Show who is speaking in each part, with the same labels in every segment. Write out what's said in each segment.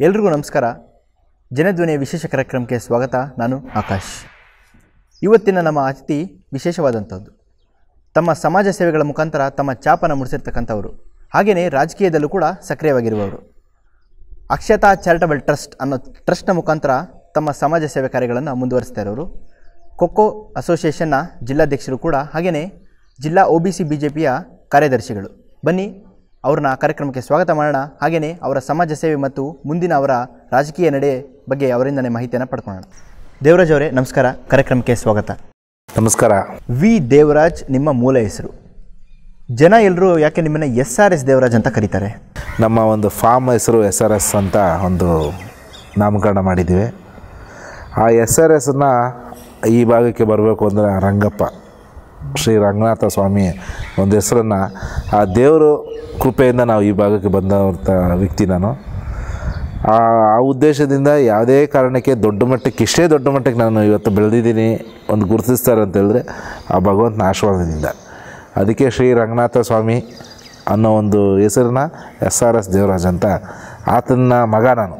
Speaker 1: ಎಲ್ರಿಗೂ ನಮಸ್ಕಾರ ಜನಧ್ವನಿಯ ವಿಶೇಷ ಕಾರ್ಯಕ್ರಮಕ್ಕೆ ಸ್ವಾಗತ ನಾನು ಆಕಾಶ್ ಇವತ್ತಿನ ನಮ್ಮ ಅತಿಥಿ ವಿಶೇಷವಾದಂಥದ್ದು ತಮ್ಮ ಸಮಾಜ ಸೇವೆಗಳ ಮುಖಾಂತರ ತಮ್ಮ ಚಾಪನ ಮುಡಿಸಿರ್ತಕ್ಕಂಥವರು ಹಾಗೆಯೇ ರಾಜಕೀಯದಲ್ಲೂ ಕೂಡ ಸಕ್ರಿಯವಾಗಿರುವವರು ಅಕ್ಷತಾ ಚಾರಿಟಬಲ್ ಟ್ರಸ್ಟ್ ಅನ್ನೋ ಟ್ರಸ್ಟ್ನ ಮುಖಾಂತರ ತಮ್ಮ ಸಮಾಜ ಸೇವೆ ಕಾರ್ಯಗಳನ್ನು ಮುಂದುವರಿಸ್ತಾ ಇರೋರು ಖೋಖೋ ಅಸೋಸಿಯೇಷನ್ನ ಜಿಲ್ಲಾಧ್ಯಕ್ಷರು ಕೂಡ ಹಾಗೆಯೇ ಜಿಲ್ಲಾ O B C B J ಪಿಯ ಕಾರ್ಯದರ್ಶಿಗಳು ಬನ್ನಿ ಅವ್ರನ್ನ ಕಾರ್ಯಕ್ರಮಕ್ಕೆ ಸ್ವಾಗತ ಮಾಡೋಣ ಹಾಗೆಯೇ ಅವರ ಸಮಾಜ ಸೇವೆ ಮತ್ತು ಮುಂದಿನ ಅವರ ರಾಜಕೀಯ ನಡೆ ಬಗ್ಗೆ ಅವರಿಂದನೇ ಮಾಹಿತಿಯನ್ನು ಪಡ್ಕೊಳ್ಳೋಣ ದೇವರಾಜ್ ಅವರೇ ನಮಸ್ಕಾರ ಕಾರ್ಯಕ್ರಮಕ್ಕೆ ಸ್ವಾಗತ
Speaker 2: ನಮಸ್ಕಾರ
Speaker 1: ವಿ ದೇವರಾಜ್ ನಿಮ್ಮ ಮೂಲ ಹೆಸರು ಜನ ಎಲ್ಲರೂ ಯಾಕೆ ನಿಮ್ಮನ್ನು ಎಸ್ ಆರ್ ಎಸ್ ದೇವರಾಜ್ ಅಂತ ಕರೀತಾರೆ
Speaker 2: ನಮ್ಮ ಒಂದು ಫಾರ್ಮ್ ಹೆಸರು ಎಸ್ ಆರ್ ಎಸ್ ಅಂತ ಒಂದು ನಾಮಕರಣ ಮಾಡಿದ್ದೀವಿ ಆ ಎಸ್ ಆರ್ ಎಸ್ನ ಈ ಭಾಗಕ್ಕೆ ಬರಬೇಕು ಅಂದರೆ ರಂಗಪ್ಪ ಶ್ರೀ ರಂಗನಾಥ ಸ್ವಾಮಿ ಒಂದು ಹೆಸರನ್ನು ಆ ದೇವರು ಕೃಪೆಯಿಂದ ನಾವು ಈ ಭಾಗಕ್ಕೆ ಬಂದಂಥ ವ್ಯಕ್ತಿ ನಾನು ಆ ಆ ಉದ್ದೇಶದಿಂದ ಯಾವುದೇ ಕಾರಣಕ್ಕೆ ದೊಡ್ಡ ಮಟ್ಟಕ್ಕೆ ಇಷ್ಟೇ ದೊಡ್ಡ ಮಟ್ಟಕ್ಕೆ ನಾನು ಇವತ್ತು ಬೆಳೆದಿದ್ದೀನಿ ಒಂದು ಗುರುತಿಸ್ತಾರೆ ಅಂತ ಹೇಳಿದ್ರೆ ಆ ಭಗವಂತನ ಆಶೀರ್ವಾದದಿಂದ ಅದಕ್ಕೆ ಶ್ರೀ ರಂಗನಾಥ ಸ್ವಾಮಿ ಅನ್ನೋ ಒಂದು ಹೆಸರನ್ನ ಎಸ್ ಆರ್ ಎಸ್ ದೇವರಾಜ್ ಅಂತ ಆತನ ಮಗ ನಾನು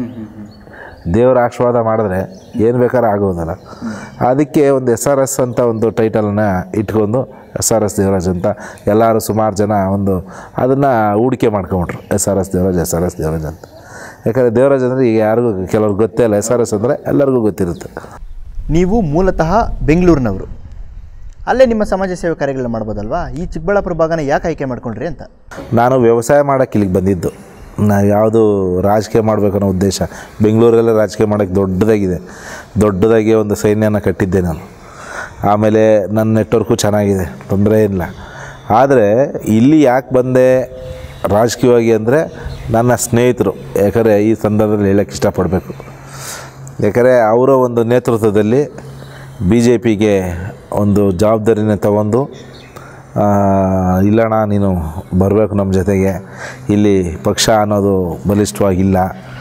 Speaker 2: ದೇವರ ಆಶೀರ್ವಾದ ಮಾಡಿದ್ರೆ ಏನು ಬೇಕಾದ್ರೂ ಆಗೋದಲ್ಲ ಅದಕ್ಕೆ ಒಂದು ಎಸ್ ಆರ್ ಎಸ್ ಅಂತ ಒಂದು ಟೈಟಲನ್ನು ಇಟ್ಕೊಂಡು ಎಸ್ ಆರ್ ಎಸ್ ದೇವರಾಜ್ ಅಂತ ಎಲ್ಲರೂ ಸುಮಾರು ಜನ ಒಂದು ಅದನ್ನು ಹೂಡಿಕೆ ಮಾಡ್ಕೊಂಬಿಟ್ರು S R S Devaraj S R S Devaraj ಅಂತ ಯಾಕಂದರೆ ದೇವರಾಜ್ ಅಂದರೆ ಈಗ ಯಾರಿಗೂ ಕೆಲವ್ರಿಗೆ ಗೊತ್ತೇ ಇಲ್ಲ ಎಸ್ ಆರ್ ಎಸ್ ಅಂದರೆ ಎಲ್ಲರಿಗೂ ಗೊತ್ತಿರುತ್ತೆ
Speaker 1: ನೀವು ಮೂಲತಃ ಬೆಂಗಳೂರಿನವರು ಅಲ್ಲೇ ನಿಮ್ಮ ಸಮಾಜ ಸೇವೆ ಕಾರ್ಯಗಳನ್ನ ಮಾಡ್ಬೋದಲ್ವಾ ಈ ಚಿಕ್ಕಬಳ್ಳಾಪುರ ಭಾಗನ ಯಾಕೆ ಆಯ್ಕೆ ಮಾಡ್ಕೊಂಡ್ರಿ ಅಂತ
Speaker 2: ನಾನು ವ್ಯವಸಾಯ ಮಾಡೋಕ್ಕೆ ಇಲ್ಲಿಗೆ ಬಂದಿದ್ದು ನಾವು ಯಾವುದು ರಾಜಕೀಯ ಮಾಡಬೇಕು ಅನ್ನೋ ಉದ್ದೇಶ ಬೆಂಗಳೂರಲ್ಲೇ ರಾಜಕೀಯ ಮಾಡೋಕ್ಕೆ ದೊಡ್ಡದಾಗಿದೆ ದೊಡ್ಡದಾಗಿ ಒಂದು ಸೈನ್ಯನ ಕಟ್ಟಿದ್ದೆ ನಾನು ಆಮೇಲೆ ನನ್ನ ನೆಟ್ವರ್ಕು ಚೆನ್ನಾಗಿದೆ ತೊಂದರೆ ಇಲ್ಲ ಆದರೆ ಇಲ್ಲಿ ಯಾಕೆ ಬಂದೆ ರಾಜಕೀಯವಾಗಿ ಅಂದರೆ ನನ್ನ ಸ್ನೇಹಿತರು ಯಾಕಂದರೆ ಈ ಸಂದರ್ಭದಲ್ಲಿ ಹೇಳೋಕ್ಕೆ ಇಷ್ಟಪಡಬೇಕು ಯಾಕಂದರೆ ಅವರ ಒಂದು ನೇತೃತ್ವದಲ್ಲಿ ಬಿ ಜೆ ಪಿಗೆ ಒಂದು ಜವಾಬ್ದಾರಿನ ತಗೊಂಡು ಆ, ಇಲ್ಲಣ್ಣ ನೀನು ಬರಬೇಕು ನಮ್ಮ ಜೊತೆಗೆ ಇಲ್ಲಿ ಪಕ್ಷ ಅನ್ನೋದು ಬಲಿಷ್ಠವಾಗಿಲ್ಲ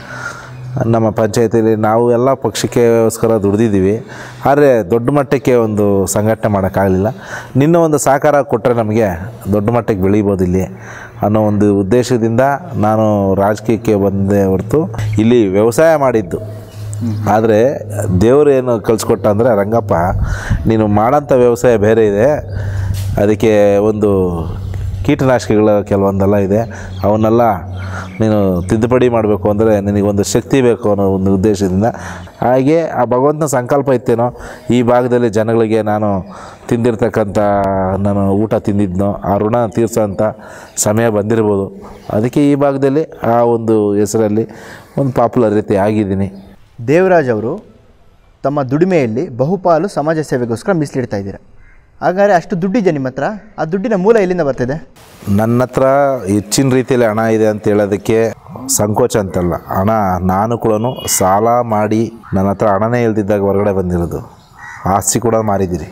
Speaker 2: ನಮ್ಮ ಪಂಚಾಯತಿಲಿ ನಾವು ಎಲ್ಲ ಪಕ್ಷಕ್ಕೋಸ್ಕರ ದುಡ್ದಿದ್ದೀವಿ ಆದರೆ ದೊಡ್ಡ ಮಟ್ಟಕ್ಕೆ ಒಂದು ಸಂಘಟನೆ ಮಾಡೋಕ್ಕಾಗಲಿಲ್ಲ ನಿನ್ನ ಒಂದು ಸಹಕಾರ ಕೊಟ್ಟರೆ ನಮಗೆ ದೊಡ್ಡ ಮಟ್ಟಕ್ಕೆ ಬೆಳೀಬೋದು ಇಲ್ಲಿ ಅನ್ನೋ ಒಂದು ಉದ್ದೇಶದಿಂದ ನಾನು ರಾಜಕೀಯಕ್ಕೆ ಬಂದೆ ಹೊರತು ಇಲ್ಲಿ ವ್ಯವಸಾಯ ಮಾಡಿದ್ದು ಆದರೆ ದೇವರು ಏನು ಕಲಿಸ್ಕೊಟ್ಟ ಅಂದರೆ ರಂಗಪ್ಪ ನೀನು ಮಾಡೋಂಥ ವ್ಯವಸಾಯ ಬೇರೆ ಇದೆ ಅದಕ್ಕೆ ಒಂದು ಕೀಟನಾಶಕಗಳ ಕೆಲವೊಂದೆಲ್ಲ ಇದೆ ಅವನ್ನೆಲ್ಲ ನೀನು ತಿದ್ದುಪಡಿ ಮಾಡಬೇಕು ಅಂದರೆ ನಿನಗೊಂದು ಶಕ್ತಿ ಬೇಕು ಅನ್ನೋ ಒಂದು ಉದ್ದೇಶದಿಂದ ಹಾಗೆ ಆ ಭಗವಂತನ ಸಂಕಲ್ಪ ಇತ್ತೇನೋ ಈ ಭಾಗದಲ್ಲಿ ಜನಗಳಿಗೆ ನಾನು ತಿಂದಿರ್ತಕ್ಕಂಥ ನಾನು ಊಟ ತಿಂದಿದ್ನೋ ಆ ಋಣ ತೀರ್ಸೋಂಥ ಸಮಯ ಬಂದಿರ್ಬೋದು ಅದಕ್ಕೆ ಈ ಭಾಗದಲ್ಲಿ ಆ ಒಂದು ಹೆಸರಲ್ಲಿ ಒಂದು ಪಾಪ್ಯುಲಾರಿಟಿ ಆಗಿದ್ದೀನಿ
Speaker 1: ದೇವರಾಜ್ ಅವರು ತಮ್ಮ ದುಡಿಮೆಯಲ್ಲಿ ಬಹುಪಾಲು ಸಮಾಜ ಸೇವೆಗೋಸ್ಕರ ಮೀಸಲಿಡ್ತಾ ಇದ್ದೀರಾ ಹಾಗಾದರೆ ಅಷ್ಟು ದುಡ್ಡಿದೆ ನಿಮ್ಮ ಹತ್ರ ಆ ದುಡ್ಡಿನ ಮೂಲ ಎಲ್ಲಿಂದ ಬರ್ತಿದೆ
Speaker 2: ನನ್ನ ಹತ್ರ ಹೆಚ್ಚಿನ ರೀತಿಯಲ್ಲಿ ಹಣ ಇದೆ ಅಂತ ಹೇಳೋದಕ್ಕೆ ಸಂಕೋಚ ಅಂತಲ್ಲ ಹಣ ನಾನು ಕೂಡ ಸಾಲ ಮಾಡಿ ನನ್ನ ಹತ್ರ ಹಣನೇ ಇಲ್ದಿದ್ದಾಗ ಹೊರಗಡೆ ಬಂದಿರೋದು ಆಸ್ತಿ ಕೂಡ ಮಾರಿದ್ದೀರಿ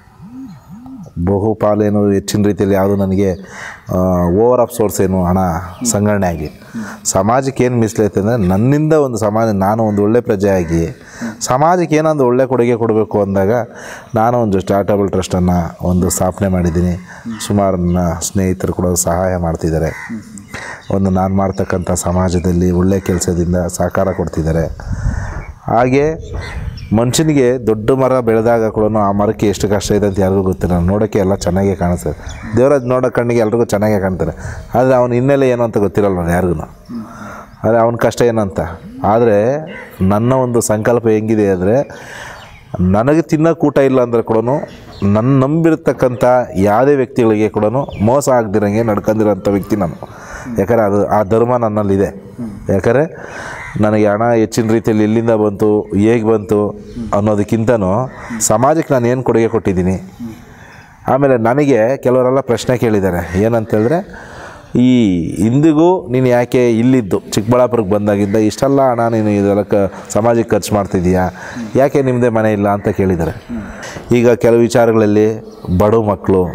Speaker 2: ಬಹುಪಾಲು ಏನು ಹೆಚ್ಚಿನ ರೀತಿಯಲ್ಲಿ ಯಾವುದು ನನಗೆ ಓವರ್ ಆಫ್ ಸೋರ್ಸ್ ಏನು ಹಣ ಸಂಗ್ರಹಣೆ ಆಗಿ ಸಮಾಜಕ್ಕೆ ಏನು ಮೀಸಲೈತೆ ಅಂದರೆ ನನ್ನಿಂದ ಒಂದು ಸಮಾಜ ನಾನು ಒಂದು ಒಳ್ಳೆ ಪ್ರಜೆಯಾಗಿ ಸಮಾಜಕ್ಕೆ ಏನೊಂದು ಒಳ್ಳೆ ಕೊಡುಗೆ ಕೊಡಬೇಕು ಅಂದಾಗ ನಾನು ಒಂದು ಚಾರಿಟಬಲ್ ಟ್ರಸ್ಟನ್ನು ಒಂದು ಸ್ಥಾಪನೆ ಮಾಡಿದ್ದೀನಿ ಸುಮಾರು ನನ್ನ ಸ್ನೇಹಿತರು ಕೂಡ ಸಹಾಯ ಮಾಡ್ತಿದ್ದಾರೆ ಒಂದು ನಾನು ಮಾಡ್ತಕ್ಕಂಥ ಸಮಾಜದಲ್ಲಿ ಒಳ್ಳೆಯ ಕೆಲಸದಿಂದ ಸಹಕಾರ ಕೊಡ್ತಿದ್ದಾರೆ ಹಾಗೆ ಮನುಷ್ಯನಿಗೆ ದೊಡ್ಡ ಮರ ಬೆಳೆದಾಗ ಕೂಡ ಆ ಮರಕ್ಕೆ ಎಷ್ಟು ಕಷ್ಟ ಇದೆ ಅಂತ ಯಾರಿಗೂ ಗೊತ್ತಿಲ್ಲ ನೋಡೋಕ್ಕೆ ಎಲ್ಲ ಚೆನ್ನಾಗೇ ಕಾಣಿಸ್ತದೆ ದೇವರಾಜ್ ನೋಡೋ ಕಣ್ಣಿಗೆ ಎಲ್ರಿಗೂ ಚೆನ್ನಾಗೇ ಕಾಣ್ತಾರೆ ಆದರೆ ಅವನ ಹಿನ್ನೆಲೆ ಏನು ಅಂತ ಗೊತ್ತಿರಲ್ಲ ಯಾರಿಗೂ ಆದರೆ ಅವನ ಕಷ್ಟ ಏನಂತ ಆದರೆ ನನ್ನ ಒಂದು ಸಂಕಲ್ಪ ಹೆಂಗಿದೆ ಅಂದರೆ ನನಗೆ ತಿನ್ನೋಕೆ ಊಟ ಇಲ್ಲ ಅಂದರೆ ಕೂಡ ನನ್ನ ನಂಬಿರ್ತಕ್ಕಂಥ ಯಾವುದೇ ವ್ಯಕ್ತಿಗಳಿಗೆ ಕೂಡ ಮೋಸ ಆಗದಿರಂಗೆ ನಡ್ಕೊಂಡಿರೋಂಥ ವ್ಯಕ್ತಿ ನಾನು ಯಾಕಂದರೆ ಅದು ಆ ಧರ್ಮ ನನ್ನಲ್ಲಿದೆ ಯಾಕಂದರೆ ನನಗೆ ಹಣ ಹೆಚ್ಚಿನ ರೀತಿಯಲ್ಲಿ ಎಲ್ಲಿಂದ ಬಂತು ಹೇಗೆ ಬಂತು ಅನ್ನೋದಕ್ಕಿಂತನೂ ಸಮಾಜಕ್ಕೆ ನಾನು ಏನು ಕೊಡುಗೆ ಕೊಟ್ಟಿದ್ದೀನಿ ಆಮೇಲೆ ನನಗೆ ಕೆಲವರೆಲ್ಲ ಪ್ರಶ್ನೆ ಕೇಳಿದ್ದಾರೆ ಏನಂತೇಳಿದ್ರೆ ಈ ಇಂದಿಗೂ ನೀನು ಯಾಕೆ ಇಲ್ಲಿದ್ದು ಚಿಕ್ಕಬಳ್ಳಾಪುರಕ್ಕೆ ಬಂದಾಗಿಂದ ಇಷ್ಟೆಲ್ಲ ಹಣ ನೀನು ಇದೆಲ್ಲ ಕ ಸಮಾಜಕ್ಕೆ ಖರ್ಚು ಮಾಡ್ತಿದ್ದೀಯಾ ಯಾಕೆ ನಿಮ್ಮದೇ ಮನೆ ಇಲ್ಲ ಅಂತ ಕೇಳಿದ್ದಾರೆ ಈಗ ಕೆಲವು ವಿಚಾರಗಳಲ್ಲಿ ಬಡ ಮಕ್ಕಳು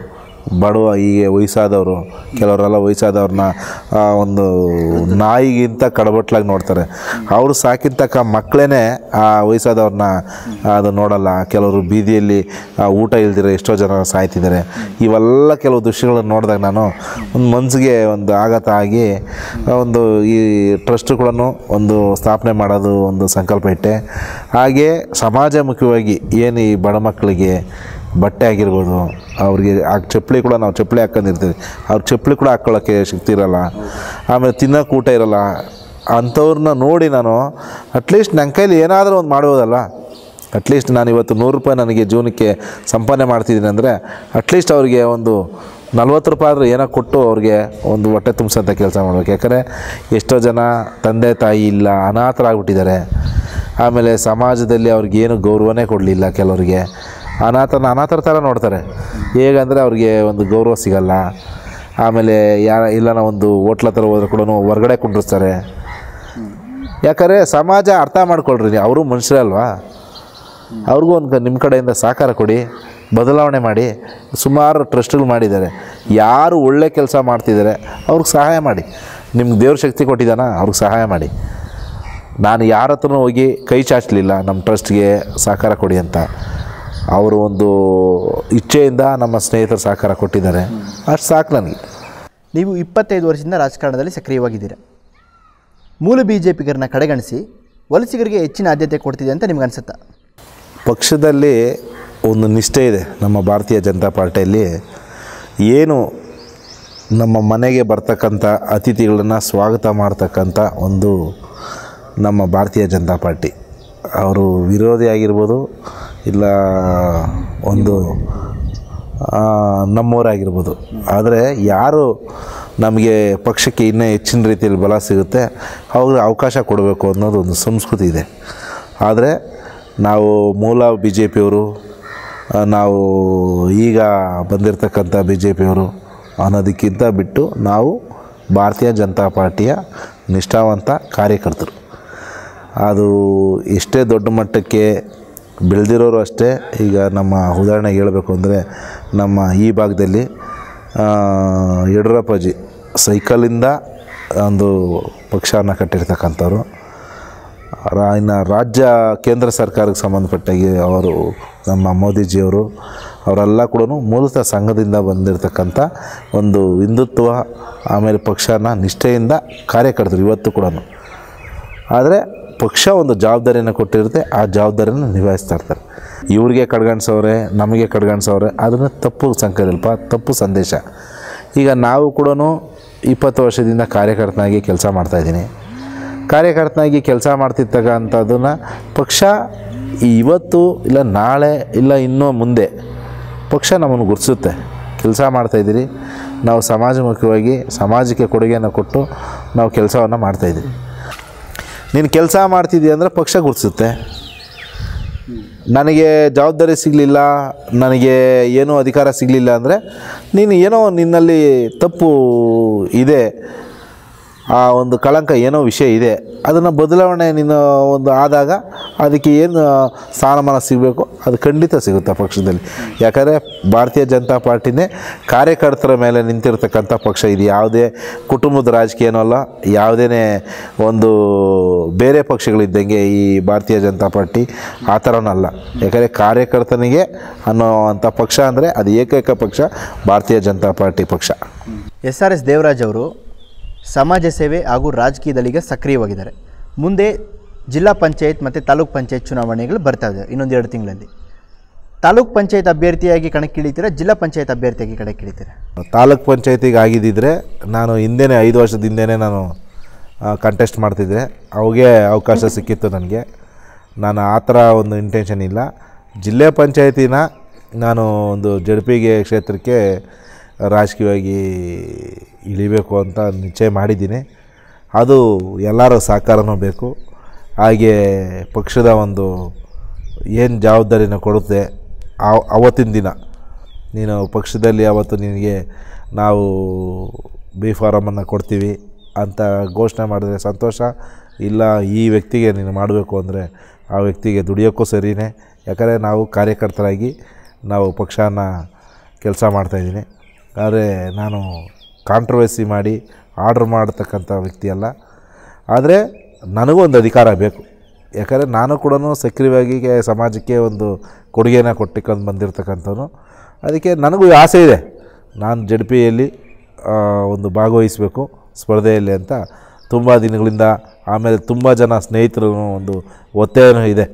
Speaker 2: ಬಡವ ಹೀಗೆ ವಯಸ್ಸಾದವರು ಕೆಲವರೆಲ್ಲ ವಯಸ್ಸಾದವ್ರನ್ನ ಆ, ಒಂದು ನಾಯಿಗಿಂತ ಕಡಬಟ್ಲಾಗಿ ನೋಡ್ತಾರೆ ಅವರು ಸಾಕಿರ್ತಕ್ಕ ಮಕ್ಕಳೇ ಆ ವಯಸ್ಸಾದವ್ರನ್ನ ಅದು ನೋಡಲ್ಲ ಕೆಲವರು ಬೀದಿಯಲ್ಲಿ ಆ, ಊಟ ಇಲ್ದಿರ ಎಷ್ಟೋ ಜನ ಸಾಯ್ತಿದ್ದಾರೆ ಇವೆಲ್ಲ ಕೆಲವು ದೃಶ್ಯಗಳನ್ನು ನೋಡಿದಾಗ ನಾನು ಒಂದು ಮನಸ್ಸಿಗೆ ಒಂದು ಆಘಾತ ಆಗಿ ಒಂದು ಈ ಟ್ರಸ್ಟ್ಗಳನ್ನು ಒಂದು ಸ್ಥಾಪನೆ ಮಾಡೋದು ಒಂದು ಸಂಕಲ್ಪ ಇಟ್ಟೆ ಹಾಗೆ ಸಮಾಜಮುಖವಾಗಿ ಏನು ಈ ಬಡ ಮಕ್ಕಳಿಗೆ ಬಟ್ಟೆ ಆಗಿರ್ಬೋದು ಅವ್ರಿಗೆ ಆ ಚಪ್ಪಲಿ ಕೂಡ ನಾವು ಚಪ್ಪಲಿ ಹಾಕೊಂಡಿರ್ತೀವಿ ಅವ್ರ ಚಪ್ಪಲಿ ಕೂಡ ಹಾಕ್ಕೊಳ್ಳೋಕ್ಕೆ ಶಕ್ತಿ ಇರಲ್ಲ ಆಮೇಲೆ ತಿನ್ನೋಕೆ ಊಟ ಇರಲ್ಲ ಅಂಥವ್ರನ್ನ ನೋಡಿ ನಾನು ಅಟ್ಲೀಸ್ಟ್ ನನ್ನ ಕೈಲಿ ಏನಾದರೂ ಒಂದು ಮಾಡ್ಬೋದಲ್ಲ ಅಟ್ಲೀಸ್ಟ್ ನಾನು ಇವತ್ತು ನೂರು ರೂಪಾಯಿ ನನಗೆ ಜೀವನಕ್ಕೆ ಸಂಪಾದನೆ ಮಾಡ್ತಿದ್ದೀನಿ ಅಂದರೆ ಅಟ್ಲೀಸ್ಟ್ ಅವರಿಗೆ ಒಂದು ನಲ್ವತ್ತು ರೂಪಾಯಿ ಆದರೂ ಏನೋ ಕೊಟ್ಟು ಅವ್ರಿಗೆ ಒಂದು ಹೊಟ್ಟೆ ತುಂಬಿಸೋಂಥ ಕೆಲಸ ಮಾಡ್ಬೇಕು ಯಾಕಂದರೆ ಎಷ್ಟೋ ಜನ ತಂದೆ ತಾಯಿ ಇಲ್ಲ ಅನಾಥರಾಗ್ಬಿಟ್ಟಿದ್ದಾರೆ ಆಮೇಲೆ ಸಮಾಜದಲ್ಲಿ ಅವ್ರಿಗೇನು ಗೌರವನೇ ಕೊಡಲಿಲ್ಲ ಕೆಲವರಿಗೆ ಅನಾಥನ ಅನಾಥರ ಥರ ನೋಡ್ತಾರೆ ಹೇಗಂದರೆ ಅವ್ರಿಗೆ ಒಂದು ಗೌರವ ಸಿಗಲ್ಲ ಆಮೇಲೆ ಯಾರ ಇಲ್ಲ ಒಂದು ಹೋಟ್ಲ ಥರ ಹೋದ್ರೆ ಕೂಡ ಹೊರಗಡೆ ಕುಂಡ್ರಿಸ್ತಾರೆ ಯಾಕಂದರೆ ಸಮಾಜ ಅರ್ಥ ಮಾಡ್ಕೊಳ್ರಿ ಅವರು ಮನುಷ್ಯರೇ ಅಲ್ವಾ ಅವ್ರಿಗೂ ಒಂದು ನಿಮ್ಮ ಕಡೆಯಿಂದ ಸಹಕಾರ ಕೊಡಿ ಬದಲಾವಣೆ ಮಾಡಿ ಸುಮಾರು ಟ್ರಸ್ಟ್ಗಳು ಮಾಡಿದ್ದಾರೆ ಯಾರು ಒಳ್ಳೆ ಕೆಲಸ ಮಾಡ್ತಿದ್ದಾರೆ ಅವ್ರಿಗೆ ಸಹಾಯ ಮಾಡಿ ನಿಮ್ಗೆ ದೇವ್ರ ಶಕ್ತಿ ಕೊಟ್ಟಿದ್ದಾನ ಅವ್ರಿಗೆ ಸಹಾಯ ಮಾಡಿ ನಾನು ಯಾರ ಹತ್ರನೂ ಹೋಗಿ ಕೈ ಚಾಚಲಿಲ್ಲ ನಮ್ಮ ಟ್ರಸ್ಟ್ಗೆ ಸಹಕಾರ ಕೊಡಿ ಅಂತ ಅವರು ಒಂದು ಇಚ್ಛೆಯಿಂದ ನಮ್ಮ ಸ್ನೇಹಿತರು ಸಹಕಾರ ಕೊಟ್ಟಿದ್ದಾರೆ ಅಷ್ಟು ಸಾಕು ನನಗೆ
Speaker 1: ನೀವು ಇಪ್ಪತ್ತೈದು ವರ್ಷದಿಂದ ರಾಜಕಾರಣದಲ್ಲಿ ಸಕ್ರಿಯವಾಗಿದ್ದೀರಾ ಮೂಲ ಬಿ ಜೆ ಪಿಗರನ್ನ ಕಡೆಗಣಿಸಿ ವಲಸಿಗರಿಗೆ ಹೆಚ್ಚಿನ ಆದ್ಯತೆ ಕೊಡ್ತಿದೆ ಅಂತ ನಿಮ್ಗೆ ಅನಿಸುತ್ತಾ
Speaker 2: ಪಕ್ಷದಲ್ಲಿ ಒಂದು ನಿಷ್ಠೆ ಇದೆ ನಮ್ಮ ಭಾರತೀಯ ಜನತಾ ಪಾರ್ಟಿಯಲ್ಲಿ ಏನು ನಮ್ಮ ಮನೆಗೆ ಬರ್ತಕ್ಕಂಥ ಅತಿಥಿಗಳನ್ನು ಸ್ವಾಗತ ಮಾಡ್ತಕ್ಕಂಥ ಒಂದು ನಮ್ಮ ಭಾರತೀಯ ಜನತಾ ಪಾರ್ಟಿ ಅವರು ವಿರೋಧಿ ಆಗಿರ್ಬೋದು ಇಲ್ಲ ಒಂದು ಆ, ನಮ್ಮವರಾಗಿರ್ಬೋದು ಆದರೆ ಯಾರು ನಮಗೆ ಪಕ್ಷಕ್ಕೆ ಇನ್ನೂ ಹೆಚ್ಚಿನ ರೀತಿಯಲ್ಲಿ ಬಲ ಸಿಗುತ್ತೆ ಅವ್ರಿಗೆ ಅವಕಾಶ ಕೊಡಬೇಕು ಅನ್ನೋದು ಒಂದು ಸಂಸ್ಕೃತಿ ಇದೆ ಆದರೆ ನಾವು ಮೂಲ ಬಿ ಜೆ ಪಿಯವರು ನಾವು ಈಗ ಬಂದಿರತಕ್ಕಂಥ ಬಿ ಜೆ ಪಿಯವರು ಅನ್ನೋದಕ್ಕಿಂತ ಬಿಟ್ಟು ನಾವು ಭಾರತೀಯ ಜನತಾ ಪಾರ್ಟಿಯ ನಿಷ್ಠಾವಂತ ಕಾರ್ಯಕರ್ತರು ಅದು ಎಷ್ಟೇ ದೊಡ್ಡ ಮಟ್ಟಕ್ಕೆ ಬೆಳೆದಿರೋರು ಅಷ್ಟೇ ಈಗ ನಮ್ಮ ಉದಾಹರಣೆಗೆ ಹೇಳಬೇಕು ಅಂದರೆ ನಮ್ಮ ಈ ಭಾಗದಲ್ಲಿ ಆ, ಯಡಿಯೂರಪ್ಪಾಜಿ ಸೈಕಲಿಂದ ಒಂದು ಪಕ್ಷನ ಕಟ್ಟಿರ್ತಕ್ಕಂಥವ್ರು ರಾ ಇನ್ನು ರಾಜ್ಯ ಕೇಂದ್ರ ಸರ್ಕಾರಕ್ಕೆ ಸಂಬಂಧಪಟ್ಟಾಗಿ ಅವರು ನಮ್ಮ ಮೋದಿಜಿಯವರು ಅವರೆಲ್ಲ ಕೂಡ ಮೂಲತಃ ಸಂಘದಿಂದ ಬಂದಿರತಕ್ಕಂಥ ಒಂದು ಹಿಂದುತ್ವ ಆಮೇಲೆ ಪಕ್ಷನ ನಿಷ್ಠೆಯಿಂದ ಕಾರ್ಯಕರ್ತರು ಇವತ್ತು ಕೂಡ ಆದರೆ ಪಕ್ಷ ಒಂದು ಜವಾಬ್ದಾರಿಯನ್ನು ಕೊಟ್ಟಿರುತ್ತೆ ಆ ಜವಾಬ್ದಾರಿಯನ್ನು ನಿಭಾಯಿಸ್ತಾ ಇರ್ತಾರೆ ಇವ್ರಿಗೆ ಕಡ್ಗಣಿಸೋರೆ ನಮಗೆ ಕಡ್ಗಣಿಸೋರೆ ಅದನ್ನು ತಪ್ಪು ಸಂಕಲ್ಪ ತಪ್ಪು ಸಂದೇಶ ಈಗ ನಾವು ಕೂಡ ಇಪ್ಪತ್ತು ವರ್ಷದಿಂದ ಕಾರ್ಯಕರ್ತನಾಗಿ ಕೆಲಸ ಮಾಡ್ತಾಯಿದ್ದೀನಿ ಕಾರ್ಯಕರ್ತನಾಗಿ ಕೆಲಸ ಮಾಡ್ತಿರ್ತಕ್ಕಂಥದ್ದನ್ನು ಪಕ್ಷ ಇವತ್ತು ಇಲ್ಲ ನಾಳೆ ಇಲ್ಲ ಇನ್ನೂ ಮುಂದೆ ಪಕ್ಷ ನಮ್ಮನ್ನು ಗುರುತಿಸುತ್ತೆ ಕೆಲಸ ಮಾಡ್ತಾಯಿದ್ದೀರಿ ನಾವು ಸಮಾಜಮುಖವಾಗಿ ಸಮಾಜಕ್ಕೆ ಕೊಡುಗೆಯನ್ನು ಕೊಟ್ಟು ನಾವು ಕೆಲಸವನ್ನು ಮಾಡ್ತಾಯಿದ್ದೀವಿ ನೀನು ಕೆಲಸ ಮಾಡ್ತಿದ್ದೀಯ ಅಂದರೆ ಪಕ್ಷ ಗುರುತಿಸುತ್ತೆ ನನಗೆ ಜವಾಬ್ದಾರಿ ಸಿಗಲಿಲ್ಲ ನನಗೆ ಏನೂ ಅಧಿಕಾರ ಸಿಗಲಿಲ್ಲ ಅಂದರೆ ನೀನು ಏನೋ ನಿನ್ನಲ್ಲಿ ತಪ್ಪು ಇದೆ ಆ ಒಂದು ಕಳಂಕ ಏನೋ ವಿಷಯ ಇದೆ ಅದನ್ನು ಬದಲಾವಣೆ ನೀನು ಒಂದು ಆದಾಗ ಅದಕ್ಕೆ ಏನು ಸ್ಥಾನಮಾನ ಸಿಗಬೇಕು ಅದು ಖಂಡಿತ ಸಿಗುತ್ತೆ ಪಕ್ಷದಲ್ಲಿ ಯಾಕಂದರೆ ಭಾರತೀಯ ಜನತಾ ಪಾರ್ಟಿನೇ ಕಾರ್ಯಕರ್ತರ ಮೇಲೆ ನಿಂತಿರ್ತಕ್ಕಂಥ ಪಕ್ಷ ಇದು ಯಾವುದೇ ಕುಟುಂಬದ ರಾಜಕೀಯನೂ ಅಲ್ಲ ಯಾವುದೇ ಒಂದು ಬೇರೆ ಪಕ್ಷಗಳಿದ್ದಂಗೆ ಈ ಭಾರತೀಯ ಜನತಾ ಪಾರ್ಟಿ ಆ ಥರನಲ್ಲ ಯಾಕಂದರೆ ಕಾರ್ಯಕರ್ತನಿಗೆ ಅನ್ನೋವಂಥ ಪಕ್ಷ ಅಂದರೆ ಅದು ಏಕೈಕ ಪಕ್ಷ ಭಾರತೀಯ ಜನತಾ ಪಾರ್ಟಿ ಪಕ್ಷ
Speaker 1: ಎಸ್ ಆರ್ ಎಸ್ ದೇವರಾಜ್ ಅವರು ಸಮಾಜ ಸೇವೆ ಹಾಗೂ ರಾಜಕೀಯದಲ್ಲಿಗ ಸಕ್ರಿಯವಾಗಿದ್ದಾರೆ ಮುಂದೆ ಜಿಲ್ಲಾ ಪಂಚಾಯತ್ ಮತ್ತು ತಾಲೂಕ್ ಪಂಚಾಯತ್ ಚುನಾವಣೆಗಳು ಬರ್ತಾ ಇದೆ ಇನ್ನೊಂದು ಎರಡು ತಿಂಗಳಲ್ಲಿ ತಾಲೂಕ್ ಪಂಚಾಯತ್ ಅಭ್ಯರ್ಥಿಯಾಗಿ ಕಣಕ್ಕಿಳಿತೀರಾ ಜಿಲ್ಲಾ ಪಂಚಾಯತ್ ಅಭ್ಯರ್ಥಿಯಾಗಿ ಕಣಕ್ಕಿಳಿತೀರಾ
Speaker 2: ತಾಲೂಕ್ ಪಂಚಾಯತಿಗೆ ಆಗಿದ್ದಿದ್ರೆ ನಾನು ಹಿಂದೆನೇ ಐದು ವರ್ಷದ ಹಿಂದೆನೇ ನಾನು ಕಂಟೆಸ್ಟ್ ಮಾಡ್ತಿದ್ದೆ ಅವಾಗೆ ಅವಕಾಶ ಸಿಕ್ಕಿತ್ತು ನನಗೆ ನಾನು ಆ ಥರ ಒಂದು ಇಂಟೆನ್ಷನ್ ಇಲ್ಲ ಜಿಲ್ಲೆ ಪಂಚಾಯತಿನ ನಾನು ಒಂದು ಜಡ್ಪಿಗೆ ಕ್ಷೇತ್ರಕ್ಕೆ ರಾಜಕೀಯವಾಗಿ ಇಳಿಬೇಕು ಅಂತ ನಿಶ್ಚಯ ಮಾಡಿದ್ದೀನಿ ಅದು ಎಲ್ಲರ ಸಹಕಾರನೂ ಬೇಕು ಹಾಗೆ ಪಕ್ಷದ ಒಂದು ಏನು ಜವಾಬ್ದಾರಿನ ಕೊಡುತ್ತೆ ಆ- ಅವತ್ತಿನ ದಿನ ನೀನು ಪಕ್ಷದಲ್ಲಿ ಅವತ್ತು ನಿನಗೆ ನಾವು ಬಿ ಫಾರಮನ್ನು ಕೊಡ್ತೀವಿ ಅಂತ ಘೋಷಣೆ ಮಾಡಿದ್ರೆ ಸಂತೋಷ ಇಲ್ಲ ಈ ವ್ಯಕ್ತಿಗೆ ನೀನು ಮಾಡಬೇಕು ಅಂದರೆ ಆ ವ್ಯಕ್ತಿಗೆ ದುಡಿಯೋಕ್ಕೂ ಸರಿಯೇ ಯಾಕಂದರೆ ನಾವು ಕಾರ್ಯಕರ್ತರಾಗಿ ನಾವು ಪಕ್ಷನ ಕೆಲಸ ಮಾಡ್ತಾಯಿದ್ದೀನಿ ಆದರೆ ನಾನು ಕಾಂಟ್ರವರ್ಸಿ ಮಾಡಿ ಆರ್ಡ್ರ್ ಮಾಡತಕ್ಕಂಥ ವ್ಯಕ್ತಿ ಅಲ್ಲ ಆದರೆ ನನಗೂ ಒಂದು ಅಧಿಕಾರ ಬೇಕು ಯಾಕಂದರೆ ನಾನು ಕೂಡ ಸಕ್ರಿಯವಾಗಿ ಕೆ- ಸಮಾಜಕ್ಕೆ ಒಂದು ಕೊಡುಗೆನ ಕೊಟ್ಟಿಕೊಂಡು ಬಂದಿರತಕ್ಕಂಥವನು ಅದಕ್ಕೆ ನನಗೂ ಆಸೆ ಇದೆ ನಾನು ಜಡ್ ಪಿಯಲ್ಲಿ ಒಂದು ಭಾಗವಹಿಸಬೇಕು ಸ್ಪರ್ಧೆಯಲ್ಲಿ ಅಂತ ತುಂಬ ದಿನಗಳಿಂದ ಆಮೇಲೆ ತುಂಬ ಜನ ಸ್ನೇಹಿತರು ಒಂದು ಒತ್ತಾಯನೂ ಇದೆ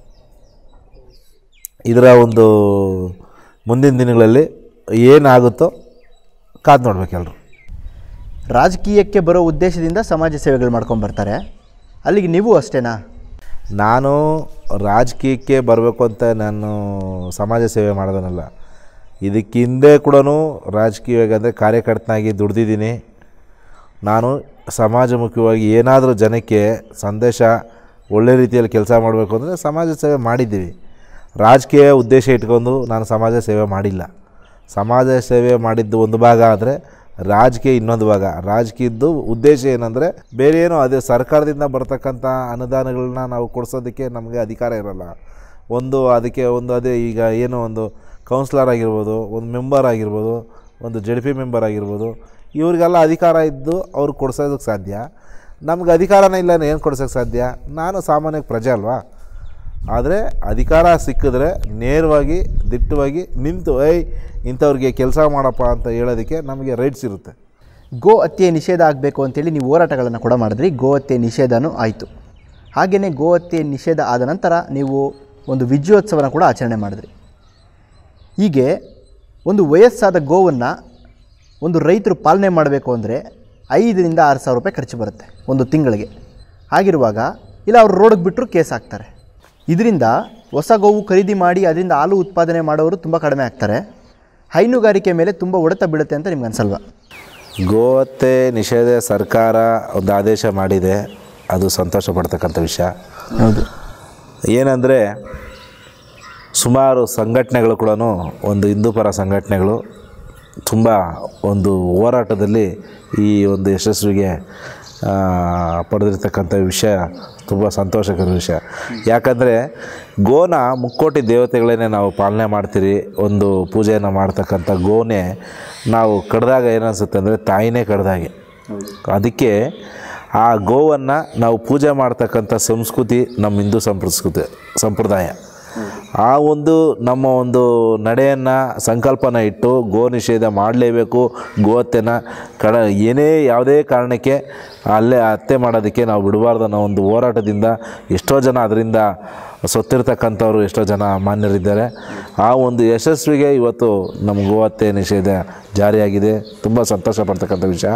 Speaker 2: ಇದರ ಒಂದು ಮುಂದಿನ ದಿನಗಳಲ್ಲಿ ಏನಾಗುತ್ತೋ ಕಾದು ನೋಡ್ಬೇಕು ಎಲ್ಲರೂ
Speaker 1: ರಾಜಕೀಯಕ್ಕೆ ಬರೋ ಉದ್ದೇಶದಿಂದ ಸಮಾಜ ಸೇವೆಗಳು ಮಾಡ್ಕೊಂಡು ಬರ್ತಾರೆ ಅಲ್ಲಿಗೆ ನೀವು ಅಷ್ಟೇನಾ
Speaker 2: ನಾನು ರಾಜಕೀಯಕ್ಕೆ ಬರಬೇಕು ಅಂತ ನಾನು ಸಮಾಜ ಸೇವೆ ಮಾಡೋದನ್ನಲ್ಲ ಇದಕ್ಕೆ ಹಿಂದೆ ಕೂಡ ರಾಜಕೀಯವಾಗಿ ಅಂದರೆ ಕಾರ್ಯಕರ್ತನಾಗಿ ದುಡ್ದಿದ್ದೀನಿ ನಾನು ಸಮಾಜಮುಖಿಯಾಗಿ ಏನಾದರೂ ಜನಕ್ಕೆ ಸಂದೇಶ ಒಳ್ಳೆ ರೀತಿಯಲ್ಲಿ ಕೆಲಸ ಮಾಡಬೇಕು ಅಂದರೆ ಸಮಾಜ ಸೇವೆ ಮಾಡಿದ್ದೀವಿ ರಾಜಕೀಯ ಉದ್ದೇಶ ಇಟ್ಕೊಂಡು ನಾನು ಸಮಾಜ ಸೇವೆ ಮಾಡಿಲ್ಲ ಸಮಾಜ ಸೇವೆ ಮಾಡಿದ್ದು ಒಂದು ಭಾಗ ಆದರೆ ರಾಜಕೀಯ ಇನ್ನೊಂದು ಭಾಗ ರಾಜಕೀಯದ್ದು ಉದ್ದೇಶ ಏನಂದರೆ ಬೇರೆ ಏನೋ ಅದೇ ಸರ್ಕಾರದಿಂದ ಬರ್ತಕ್ಕಂಥ ಅನುದಾನಗಳನ್ನ ನಾವು ಕೊಡಿಸೋದಕ್ಕೆ ನಮಗೆ ಅಧಿಕಾರ ಇರಲ್ಲ ಒಂದು ಅದಕ್ಕೆ ಒಂದು ಅದೇ ಈಗ ಏನೋ ಒಂದು ಕೌನ್ಸ್ಲರ್ ಆಗಿರ್ಬೋದು ಒಂದು ಮೆಂಬರ್ ಆಗಿರ್ಬೋದು ಒಂದು ಜಡ್ ಪಿ ಮೆಂಬರ್ ಆಗಿರ್ಬೋದು ಇವ್ರಿಗೆಲ್ಲ ಅಧಿಕಾರ ಇದ್ದು ಅವ್ರು ಕೊಡ್ಸೋದಕ್ಕೆ ಸಾಧ್ಯ ನಮ್ಗೆ ಅಧಿಕಾರನೇ ಇಲ್ಲ ಏನು ಕೊಡ್ಸೋಕ್ಕೆ ಸಾಧ್ಯ ನಾನು ಸಾಮಾನ್ಯ ಪ್ರಜೆ ಅಲ್ವಾ ಆದರೆ ಅಧಿಕಾರ ಸಿಕ್ಕಿದ್ರೆ ನೇರವಾಗಿ ದಿಟ್ಟವಾಗಿ ನಿಂತು ಏಯ್ ಇಂಥವ್ರಿಗೆ ಕೆಲಸ ಮಾಡಪ್ಪ ಅಂತ ಹೇಳೋದಕ್ಕೆ ನಮಗೆ ರೈಟ್ಸ್ ಇರುತ್ತೆ
Speaker 1: ಗೋ ಹತ್ಯೆ ನಿಷೇಧ ಆಗಬೇಕು ಅಂತೇಳಿ ನೀವು ಹೋರಾಟಗಳನ್ನು ಕೂಡ ಮಾಡಿದ್ರಿ ಗೋ ಹತ್ಯೆ ನಿಷೇಧನೂ ಆಯಿತು ಹಾಗೆಯೇ ಗೋ ಹತ್ಯೆ ನಿಷೇಧ ಆದ ನಂತರ ನೀವು ಒಂದು ವಿಜಯೋತ್ಸವನ ಕೂಡ ಆಚರಣೆ ಮಾಡಿದ್ರಿ ಹೀಗೆ ಒಂದು ವಯಸ್ಸಾದ ಗೋವನ್ನು ಒಂದು ರೈತರು ಪಾಲನೆ ಮಾಡಬೇಕು ಅಂದರೆ ಐದರಿಂದ ಆರು ಸಾವಿರ ರೂಪಾಯಿ ಖರ್ಚು ಬರುತ್ತೆ ಒಂದು ತಿಂಗಳಿಗೆ ಹಾಗಿರುವಾಗ ಇಲ್ಲ ಅವ್ರು ರೋಡಿಗೆ ಬಿಟ್ಟರು ಕೇಸ್ ಹಾಕ್ತಾರೆ ಇದರಿಂದ ಹೊಸ ಗೋವು ಖರೀದಿ ಮಾಡಿ ಅದರಿಂದ ಹಾಲು ಉತ್ಪಾದನೆ ಮಾಡೋರು ತುಂಬ ಕಡಿಮೆ ಆಗ್ತಾರೆ ಹೈನುಗಾರಿಕೆ ಮೇಲೆ ತುಂಬ ಹೊಡೆತ ಬೀಳುತ್ತೆ ಅಂತ ನಿಮ್ಗೆ ಅನ್ಸಲ್ವಾ
Speaker 2: ಗೋಹತ್ಯೆ ನಿಷೇಧ ಸರ್ಕಾರ ಒಂದು ಆದೇಶ ಮಾಡಿದೆ ಅದು ಸಂತೋಷ ಪಡ್ತಕ್ಕಂಥ ವಿಷಯ
Speaker 1: ಹೌದು
Speaker 2: ಏನಂದರೆ ಸುಮಾರು ಸಂಘಟನೆಗಳು ಕೂಡ ಒಂದು ಹಿಂದೂಪರ ಸಂಘಟನೆಗಳು ತುಂಬ ಒಂದು ಹೋರಾಟದಲ್ಲಿ ಈ ಒಂದು ಯಶಸ್ವಿಗೆ ಆ, ಪಡೆದಿರ್ತಕ್ಕಂಥ ವಿಷಯ ತುಂಬ ಸಂತೋಷಕರ ವಿಷಯ ಯಾಕಂದರೆ ಗೋನ ಮುಕ್ಕೋಟಿ ದೇವತೆಗಳನ್ನೇ ನಾವು ಪಾಲನೆ ಮಾಡ್ತೀರಿ ಒಂದು ಪೂಜೆಯನ್ನು ಮಾಡ್ತಕ್ಕಂಥ ಗೋನೇ ನಾವು ಕಡ್ದಾಗ ಏನನ್ಸುತ್ತೆ ಅಂದರೆ ತಾಯಿನೇ ಕಡ್ದಾಗೆ ಅದಕ್ಕೆ ಆ ಗೋವನ್ನು ನಾವು ಪೂಜೆ ಮಾಡ್ತಕ್ಕಂಥ ಸಂಸ್ಕೃತಿ ನಮ್ಮ ಹಿಂದೂ ಸಂಸ್ಕೃತಿ ಸಂಪ್ರದಾಯ ಆ ಒಂದು ನಮ್ಮ ಒಂದು ನಡೆಯನ್ನು ಸಂಕಲ್ಪನ ಇಟ್ಟು ಗೋ ನಿಷೇಧ ಮಾಡಲೇಬೇಕು ಗೋಹತ್ಯೆನ ಕಡ ಏನೇ ಯಾವುದೇ ಕಾರಣಕ್ಕೆ ಅಲ್ಲೇ ಹತ್ಯೆ ಮಾಡೋದಕ್ಕೆ ನಾವು ಬಿಡಬಾರ್ದು ಅನ್ನೋ ಒಂದು ಹೋರಾಟದಿಂದ ಎಷ್ಟೋ ಜನ ಅದರಿಂದ ಸೊತ್ತಿರ್ತಕ್ಕಂಥವ್ರು ಎಷ್ಟೋ ಜನ ಮಾನ್ಯರಿದ್ದಾರೆ ಆ ಒಂದು ಯಶಸ್ವಿಗೆ ಇವತ್ತು ನಮ್ಮ ಗೋಹತ್ಯೆ ನಿಷೇಧ ಜಾರಿಯಾಗಿದೆ ತುಂಬ ಸಂತೋಷ ಪಡ್ತಕ್ಕಂಥ ವಿಷಯ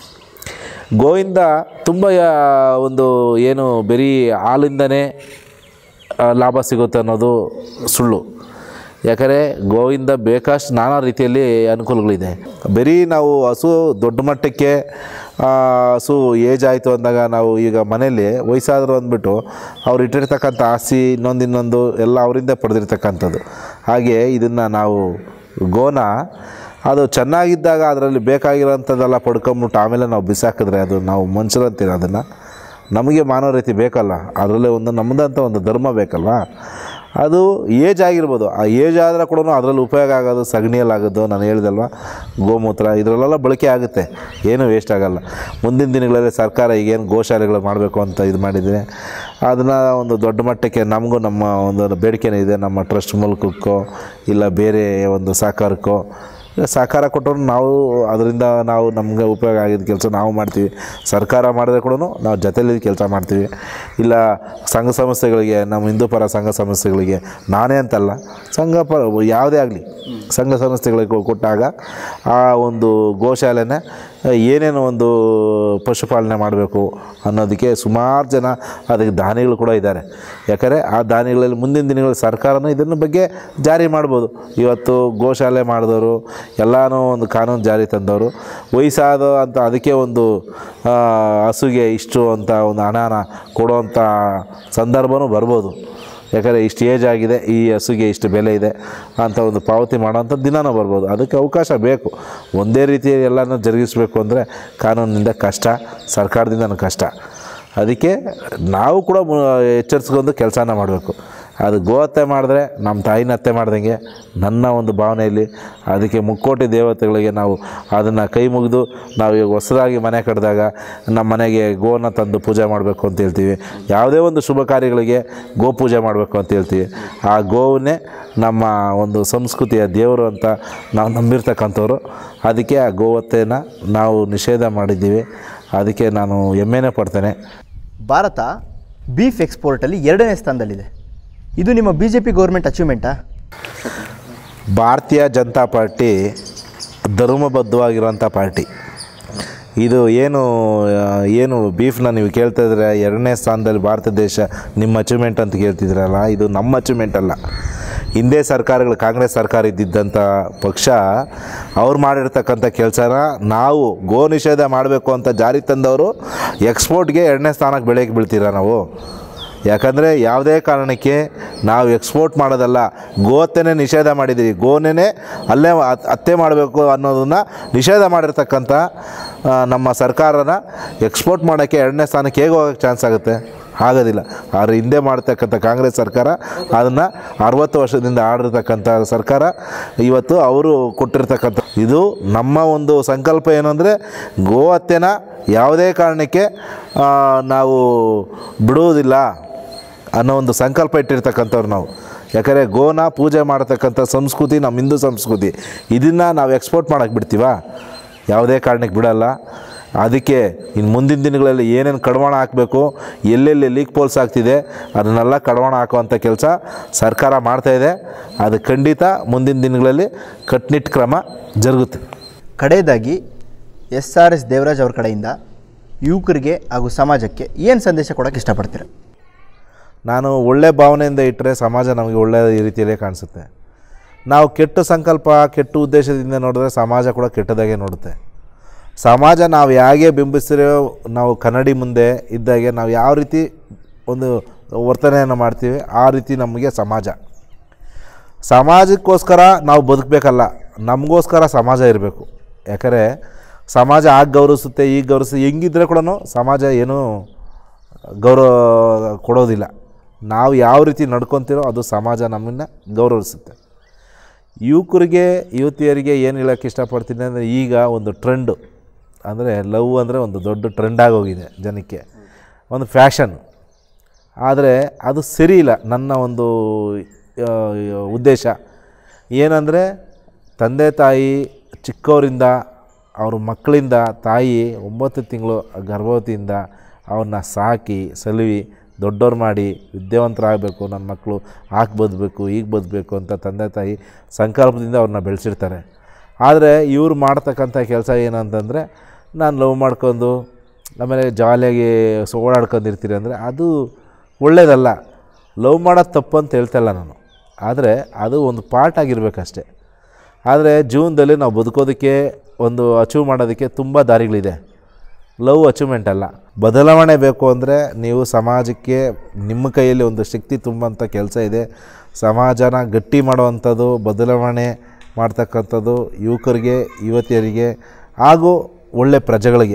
Speaker 2: ಗೋಯಿಂದ ತುಂಬ ಯಾ- ಒಂದು ಏನು ಬರೀ ಹಾಲಿಂದನೇ ಆ, ಲಾಭ ಸಿಗುತ್ತೆ ಅನ್ನೋದು ಸುಳ್ಳು ಯಾಕಂದರೆ ಗೋವಿಂದ ಬೇಕಷ್ಟು ನಾನಾ ರೀತಿಯಲ್ಲಿ ಅನುಕೂಲಗಳಿದೆ ಬರೀ ನಾವು ಹಸು ದೊಡ್ಡ ಮಟ್ಟಕ್ಕೆ ಆ, ಹಸು ಏಜ್ ಆಯಿತು ಅಂದಾಗ ನಾವು ಈಗ ಮನೇಲಿ ವಯಸ್ಸಾದರು ಅಂದ್ಬಿಟ್ಟು ಅವ್ರು ಇಟ್ಟಿರ್ತಕ್ಕಂಥ ಆಸ್ತಿ ಇನ್ನೊಂದು ಇನ್ನೊಂದು ಎಲ್ಲ ಅವರಿಂದ ಪಡೆದಿರ್ತಕ್ಕಂಥದ್ದು ಹಾಗೆ ಇದನ್ನು ನಾವು ಗೋನ ಅದು ಚೆನ್ನಾಗಿದ್ದಾಗ ಅದರಲ್ಲಿ ಬೇಕಾಗಿರೋಂಥದ್ದೆಲ್ಲ ಪಡ್ಕೊಂಬಿಟ್ಟು ಆಮೇಲೆ ನಾವು ಬಿಸಾಕಿದ್ರೆ ಅದು ನಾವು ಮನುಷ್ಯರಂತೀವಿ ಅದನ್ನು ನಮಗೆ ಮಾನವ ರೀತಿ ಬೇಕಲ್ಲ ಅದರಲ್ಲೇ ಒಂದು ನಮ್ಮದಂತ ಒಂದು ಧರ್ಮ ಬೇಕಲ್ವ ಅದು ಏಜ್ ಆಗಿರ್ಬೋದು ಆ ಏಜ್ ಆದರೆ ಕೂಡ ಅದರಲ್ಲಿ ಉಪಯೋಗ ಆಗೋದು ಸಗಣಿಯಲ್ಲಾಗೋದು ನಾನು ಹೇಳಿದಲ್ವ ಗೋಮೂತ್ರ ಇದರಲ್ಲೆಲ್ಲ ಬಳಕೆ ಆಗುತ್ತೆ ಏನೂ ವೇಸ್ಟ್ ಆಗಲ್ಲ ಮುಂದಿನ ದಿನಗಳಲ್ಲಿ ಸರ್ಕಾರ ಈಗೇನು ಗೋಶಾಲೆಗಳು ಮಾಡಬೇಕು ಅಂತ ಇದು ಮಾಡಿದರೆ ಅದನ್ನು ಒಂದು ದೊಡ್ಡ ಮಟ್ಟಕ್ಕೆ ನಮಗೂ ನಮ್ಮ ಒಂದು ಬೇಡಿಕೆನೇ ಇದೆ ನಮ್ಮ ಟ್ರಸ್ಟ್ ಮೂಲಕಕ್ಕೋ ಇಲ್ಲ ಬೇರೆ ಒಂದು ಸಹಕಾರಕ್ಕೋ ಇಲ್ಲ ಸಹಕಾರ ಕೊಟ್ಟರು ನಾವು ಅದರಿಂದ ನಾವು ನಮಗೆ ಉಪಯೋಗ ಆಗಿದ್ದ ಕೆಲಸ ನಾವು ಮಾಡ್ತೀವಿ ಸರ್ಕಾರ ಮಾಡಿದ್ರೆ ಕೂಡ ನಾವು ಜೊತೆಲಿ ಕೆಲಸ ಮಾಡ್ತೀವಿ ಇಲ್ಲ ಸಂಘ ಸಂಸ್ಥೆಗಳಿಗೆ ನಮ್ಮ ಹಿಂದೂ ಪರ ಸಂಘ ಸಂಸ್ಥೆಗಳಿಗೆ ನಾನೇ ಅಂತಲ್ಲ ಸಂಘ ಪರ ಯಾವುದೇ ಆಗಲಿ ಸಂಘ ಸಂಸ್ಥೆಗಳಿಗೆ ಕೊಟ್ಟಾಗ ಆ ಒಂದು ಗೋಶಾಲೆನ ಏನೇನು ಒಂದು ಪಶುಪಾಲನೆ ಮಾಡಬೇಕು ಅನ್ನೋದಕ್ಕೆ ಸುಮಾರು ಜನ ಅದಕ್ಕೆ ದಾನಿಗಳು ಕೂಡ ಇದ್ದಾರೆ ಯಾಕಂದರೆ ಆ ದಾನಿಗಳಲ್ಲಿ ಮುಂದಿನ ದಿನಗಳಲ್ಲಿ ಸರ್ಕಾರನೂ ಇದನ್ನ ಬಗ್ಗೆ ಜಾರಿ ಮಾಡ್ಬೋದು ಇವತ್ತು ಗೋಶಾಲೆ ಮಾಡಿದವರು ಎಲ್ಲನೂ ಒಂದು ಕಾನೂನು ಜಾರಿ ತಂದವರು ವಯಸ್ಸಾದ ಅಂತ ಅದಕ್ಕೆ ಒಂದು ಆ, ಹಸುಗೆ ಇಷ್ಟು ಅಂತ ಒಂದು ಹಣನ ಕೊಡುವಂಥ ಸಂದರ್ಭನೂ ಬರ್ಬೋದು ಯಾಕಂದರೆ ಇಷ್ಟು ಏಜ್ ಆಗಿದೆ ಈ ಹಸುಗೆ ಇಷ್ಟು ಬೆಲೆ ಇದೆ ಅಂತ ಒಂದು ಪಾವತಿ ಮಾಡೋಂಥ ದಿನನೂ ಬರ್ಬೋದು ಅದಕ್ಕೆ ಅವಕಾಶ ಬೇಕು ಒಂದೇ ರೀತಿ ಎಲ್ಲನೂ ಜರುಗಿಸಬೇಕು ಅಂದರೆ ಕಾನೂನಿನಿಂದ ಕಷ್ಟ ಸರ್ಕಾರದಿಂದನೂ ಕಷ್ಟ ಅದಕ್ಕೆ ನಾವು ಕೂಡ ಮು- ಎಚ್ಚರಿಸ್ಕೊಂಡು ಕೆಲಸನ ಮಾಡಬೇಕು ಅದು ಗೋಹತ್ಯೆ ಮಾಡಿದ್ರೆ ನಮ್ಮ ತಾಯಿನ ಹತ್ಯೆ ಮಾಡ್ದಂಗೆ ನನ್ನ ಒಂದು ಭಾವನೆಯಲ್ಲಿ ಅದಕ್ಕೆ ಮುಕ್ಕೋಟಿ ದೇವತೆಗಳಿಗೆ ನಾವು ಅದನ್ನು ಕೈ ಮುಗಿದು ನಾವು ಈಗ ಹೊಸದಾಗಿ ಮನೆ ಕಟ್ಟಿದಾಗ ನಮ್ಮ ಮನೆಗೆ ಗೋನ ತಂದು ಪೂಜೆ ಮಾಡಬೇಕು ಅಂತ ಹೇಳ್ತೀವಿ ಯಾವುದೇ ಒಂದು ಶುಭ ಕಾರ್ಯಗಳಿಗೆ ಗೋ ಪೂಜೆ ಮಾಡಬೇಕು ಅಂತ ಹೇಳ್ತೀವಿ ಆ ಗೋವನ್ನೇ ನಮ್ಮ ಒಂದು ಸಂಸ್ಕೃತಿಯ ದೇವರು ಅಂತ ನಾವು ನಂಬಿರ್ತಕ್ಕಂಥವ್ರು ಅದಕ್ಕೆ ಆ ಗೋವತ್ತೆನ ನಾವು ನಿಷೇಧ ಮಾಡಿದ್ದೀವಿ ಅದಕ್ಕೆ ನಾನು ಹೆಮ್ಮೆನೇ ಪಡ್ತೇನೆ
Speaker 1: ಭಾರತ ಬೀಫ್ ಎಕ್ಸ್ಪೋರ್ಟಲ್ಲಿ ಎರಡನೇ ಸ್ಥಾನದಲ್ಲಿದೆ ಇದು ನಿಮ್ಮ ಬಿ ಜೆ ಪಿ ಗೌರ್ಮೆಂಟ್ ಅಚೀವ್ಮೆಂಟಾ
Speaker 2: ಭಾರತೀಯ ಜನತಾ ಪಾರ್ಟಿ ಧರ್ಮಬದ್ಧವಾಗಿರುವಂಥ ಪಾರ್ಟಿ ಇದು ಏನು ಆ, ಏನು ಬೀಫ್ನ ನೀವು ಕೇಳ್ತಾ ಇದ್ರೆ ಎರಡನೇ ಸ್ಥಾನದಲ್ಲಿ ಭಾರತ ದೇಶ ನಿಮ್ಮ ಅಚೀವ್ಮೆಂಟ್ ಅಂತ ಕೇಳ್ತಿದ್ರಲ್ಲ ಇದು ನಮ್ಮ ಅಚೀವ್ಮೆಂಟ್ ಅಲ್ಲ ಹಿಂದೆ ಸರ್ಕಾರಗಳು ಕಾಂಗ್ರೆಸ್ ಸರ್ಕಾರ ಇದ್ದಿದ್ದಂಥ ಪಕ್ಷ ಅವ್ರು ಮಾಡಿರ್ತಕ್ಕಂಥ ಕೆಲಸನ ನಾವು ಗೋ ನಿಷೇಧ ಮಾಡಬೇಕು ಅಂತ ಜಾರಿ ತಂದವರು ಎಕ್ಸ್ಪೋರ್ಟ್ಗೆ ಎರಡನೇ ಸ್ಥಾನಕ್ಕೆ ಬೆಳೆಯಕ್ಕೆ ಬೀಳ್ತೀರ ನಾವು ಯಾಕಂದರೆ ಯಾವುದೇ ಕಾರಣಕ್ಕೆ ನಾವು ಎಕ್ಸ್ಪೋರ್ಟ್ ಮಾಡೋದಲ್ಲ ಗೋಹತ್ಯೆನೇ ನಿಷೇಧ ಮಾಡಿದ್ದೀವಿ ಗೋನೇ ಅಲ್ಲೇ ಹತ್- ಹತ್ಯೆ ಮಾಡಬೇಕು ಅನ್ನೋದನ್ನು ನಿಷೇಧ ಮಾಡಿರ್ತಕ್ಕಂಥ ಆ, ನಮ್ಮ ಸರ್ಕಾರನ ಎಕ್ಸ್ಪೋರ್ಟ್ ಮಾಡೋಕ್ಕೆ ಎರಡನೇ ಸ್ಥಾನಕ್ಕೆ ಹೇಗೆ ಹೋಗೋಕ್ಕೆ ಚಾನ್ಸ್ ಆಗುತ್ತೆ ಆಗೋದಿಲ್ಲ ಆದರೆ ಹಿಂದೆ ಮಾಡ್ತಕ್ಕಂಥ ಕಾಂಗ್ರೆಸ್ ಸರ್ಕಾರ ಅದನ್ನು ಅರವತ್ತು ವರ್ಷದಿಂದ ಆಡಿರ್ತಕ್ಕಂಥ ಸರ್ಕಾರ ಇವತ್ತು ಅವರು ಕೊಟ್ಟಿರ್ತಕ್ಕಂಥ ಇದು ನಮ್ಮ ಒಂದು ಸಂಕಲ್ಪ ಏನು ಅಂದರೆ ಗೋ ಹತ್ಯೆನ ಯಾವುದೇ ಕಾರಣಕ್ಕೆ ಆ, ನಾವು ಬಿಡುವುದಿಲ್ಲ ಅನ್ನೋ ಒಂದು ಸಂಕಲ್ಪ ಇಟ್ಟಿರ್ತಕ್ಕಂಥವ್ರು ನಾವು ಯಾಕಂದರೆ ಗೋನ ಪೂಜೆ ಮಾಡತಕ್ಕಂಥ ಸಂಸ್ಕೃತಿ ನಮ್ಮ ಹಿಂದೂ ಸಂಸ್ಕೃತಿ ಇದನ್ನು ನಾವು ಎಕ್ಸ್ಪೋರ್ಟ್ ಮಾಡೋಕ್ಕೆ ಬಿಡ್ತೀವಾ ಯಾವುದೇ ಕಾರಣಕ್ಕೆ ಬಿಡಲ್ಲ ಅದಕ್ಕೆ ಇನ್ನು ಮುಂದಿನ ದಿನಗಳಲ್ಲಿ ಏನೇನು ಕಡಿವಾಣ ಹಾಕಬೇಕು ಎಲ್ಲೆಲ್ಲಿ ಲೀಕ್ ಪೋಲ್ಸ್ ಆಗ್ತಿದೆ ಅದನ್ನೆಲ್ಲ ಕಡಿವಾಣ ಹಾಕುವಂಥ ಕೆಲಸ ಸರ್ಕಾರ ಮಾಡ್ತಾಯಿದೆ ಅದು ಖಂಡಿತ ಮುಂದಿನ ದಿನಗಳಲ್ಲಿ ಕಟ್ನಿಟ್ಟು ಕ್ರಮ ಜರುಗುತ್ತೆ
Speaker 1: ಕಡೆಯದಾಗಿ ಎಸ್ ಆರ್ ಎಸ್ ದೇವರಾಜ್ ಅವ್ರ ಕಡೆಯಿಂದ ಯುವಕರಿಗೆ ಹಾಗೂ ಸಮಾಜಕ್ಕೆ ಏನು ಸಂದೇಶ ಕೊಡೋಕ್ಕೆ ಇಷ್ಟಪಡ್ತೀರಾ
Speaker 2: ನಾನು ಒಳ್ಳೆ ಭಾವನೆಯಿಂದ ಇಟ್ಟರೆ ಸಮಾಜ ನಮಗೆ ಒಳ್ಳೆಯ ರೀತಿಯಲ್ಲೇ ಕಾಣಿಸುತ್ತೆ ನಾವು ಕೆಟ್ಟ ಸಂಕಲ್ಪ ಕೆಟ್ಟ ಉದ್ದೇಶದಿಂದ ನೋಡಿದ್ರೆ ಸಮಾಜ ಕೂಡ ಕೆಟ್ಟದಾಗೆ ನೋಡುತ್ತೆ ಸಮಾಜ ನಾವು ಹೇಗೆ ಬಿಂಬಿಸಿರೋ ನಾವು ಕನ್ನಡಿ ಮುಂದೆ ಇದ್ದಾಗೆ ನಾವು ಯಾವ ರೀತಿ ಒಂದು ವರ್ತನೆಯನ್ನು ಮಾಡ್ತೀವಿ ಆ ರೀತಿ ನಮಗೆ ಸಮಾಜ ಸಮಾಜಕ್ಕೋಸ್ಕರ ನಾವು ಬದುಕಬೇಕಲ್ಲ ನಮಗೋಸ್ಕರ ಸಮಾಜ ಇರಬೇಕು ಯಾಕಂದರೆ ಸಮಾಜ ಆಗ ಗೌರವಿಸುತ್ತೆ ಈಗ ಗೌರವಿಸುತ್ತೆ ಹೆಂಗಿದ್ರೆ ಕೂಡ ಸಮಾಜ ಏನೂ ಗೌರವ ಕೊಡೋದಿಲ್ಲ ನಾವು ಯಾವ ರೀತಿ ನಡ್ಕೊತೀರೋ ಅದು ಸಮಾಜ ನಮ್ಮನ್ನು ಗೌರವಿಸುತ್ತೆ ಯುವಕರಿಗೆ ಯುವತಿಯರಿಗೆ ಏನು ಹೇಳೋಕ್ಕೆ ಇಷ್ಟಪಡ್ತೀನಿ ಅಂದರೆ ಈಗ ಒಂದು ಟ್ರೆಂಡು ಅಂದರೆ ಲವ್ ಅಂದರೆ ಒಂದು ದೊಡ್ಡ ಟ್ರೆಂಡ್ ಆಗೋಗಿದೆ ಜನಕ್ಕೆ ಒಂದು ಫ್ಯಾಷನ್ ಆದರೆ ಅದು ಸರಿ ಇಲ್ಲ ನನ್ನ ಒಂದು ಆ, ಉದ್ದೇಶ ಏನಂದರೆ ತಂದೆ ತಾಯಿ ಚಿಕ್ಕವರಿಂದ ಅವ್ರ ಮಕ್ಕಳಿಂದ ತಾಯಿ ಒಂಬತ್ತು ತಿಂಗಳು ಗರ್ಭವತಿಯಿಂದ ಅವ್ರನ್ನ ಸಾಕಿ ಸಲುವಿ ದೊಡ್ಡವ್ರು ಮಾಡಿ ವಿದ್ಯಾವಂತರಾಗಬೇಕು ನನ್ನ ಮಕ್ಕಳು ಹಾಕಿ ಬದುಕಬೇಕು ಈಗ ಬದುಕಬೇಕು ಅಂತ ತಂದೆ ತಾಯಿ ಸಂಕಲ್ಪದಿಂದ ಅವ್ರನ್ನ ಬೆಳೆಸಿರ್ತಾರೆ ಆದರೆ ಇವ್ರು ಮಾಡ್ತಕ್ಕಂಥ ಕೆಲಸ ಏನಂತಂದರೆ ನಾನು ಲವ್ ಮಾಡ್ಕೊಂಡು ಆಮೇಲೆ ಜಾಲಿಯಾಗಿ ಸೊ ಓಡಾಡ್ಕೊಂಡಿರ್ತೀರಿ ಅಂದರೆ ಅದು ಒಳ್ಳೆಯದಲ್ಲ ಲವ್ ಮಾಡೋದು ತಪ್ಪು ಅಂತ ಹೇಳ್ತಾಯಿಲ್ಲ ನಾನು ಆದರೆ ಅದು ಒಂದು ಪಾರ್ಟ್ ಆಗಿರ್ಬೇಕಷ್ಟೆ ಆದರೆ ಜೀವನದಲ್ಲಿ ನಾವು ಬದುಕೋದಕ್ಕೆ ಒಂದು ಅಚೀವ್ ಮಾಡೋದಕ್ಕೆ ತುಂಬ ದಾರಿಗಳಿದೆ ಲವ್ ಅಚೀವ್ಮೆಂಟ್ ಅಲ್ಲ ಬದಲಾವಣೆ ಬೇಕು ಅಂದರೆ ನೀವು ಸಮಾಜಕ್ಕೆ ನಿಮ್ಮ ಕೈಯಲ್ಲಿ ಒಂದು ಶಕ್ತಿ ತುಂಬಂಥ ಕೆಲಸ ಇದೆ ಸಮಾಜನ ಗಟ್ಟಿ ಮಾಡುವಂಥದ್ದು ಬದಲಾವಣೆ ಮಾಡ್ತಕ್ಕಂಥದ್ದು ಯುವಕರಿಗೆ ಯುವತಿಯರಿಗೆ ಹಾಗೂ ಒಳ್ಳೆ ಪ್ರಜೆಗಳಿಗೆ